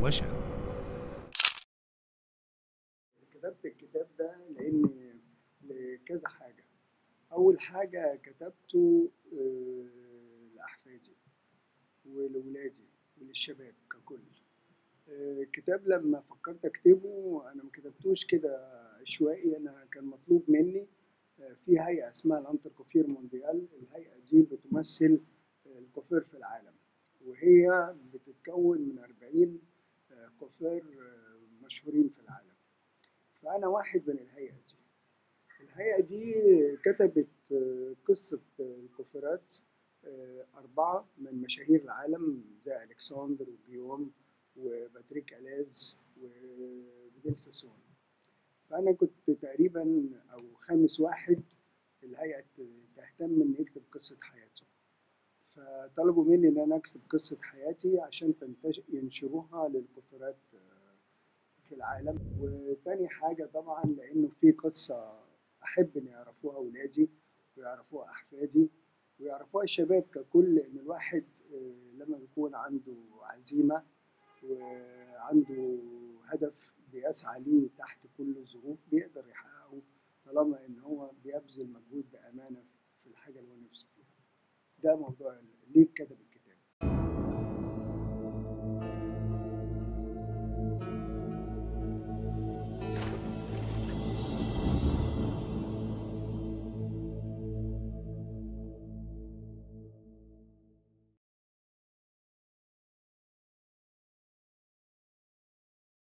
دشوشة كتبت الكتاب ده لان لكذا حاجه اول حاجه كتبته آه، لاحفادي ولولادي وللشباب ككل آه، كتاب لما فكرت اكتبه انا ما كتبتوش كده عشوائي انا كان مطلوب مني آه، في هيئه اسمها الانتر كوفير مونديال الهيئه دي بتمثل آه، الكوفير في العالم وهي بتتكون من 40 آه، كوفير آه، مشهورين في العالم فأنا واحد من الهيئة دي الهيئة دي كتبت آه، قصة آه، الكوفرات آه، أربعة من مشاهير العالم زي ألكسندر وجيوم وباتريك ألاز وبديل ساسون فأنا كنت تقريبا أو خامس واحد الهيئة ت- تهتم إن يكتب قصة حياته فطلبوا مني إن أنا أكتب قصة حياتي عشان تنتج ينشروها للكوفرات آه، في العالم وتاني حاجة طبعا لأنه في قصة أحب إن يعرفوها أولادي ويعرفوها أحفادي ويعرفوها الشباب ككل إن الواحد آه، لما بيكون عنده عزيمة وعنده هدف بيسعى ليه تحت كل الظروف بيقدر يحققه طالما إن هو بيبذل مجهود بأمانة في الحاجة اللي هو نفسه فيها ده موضوع ليه كتب الكتاب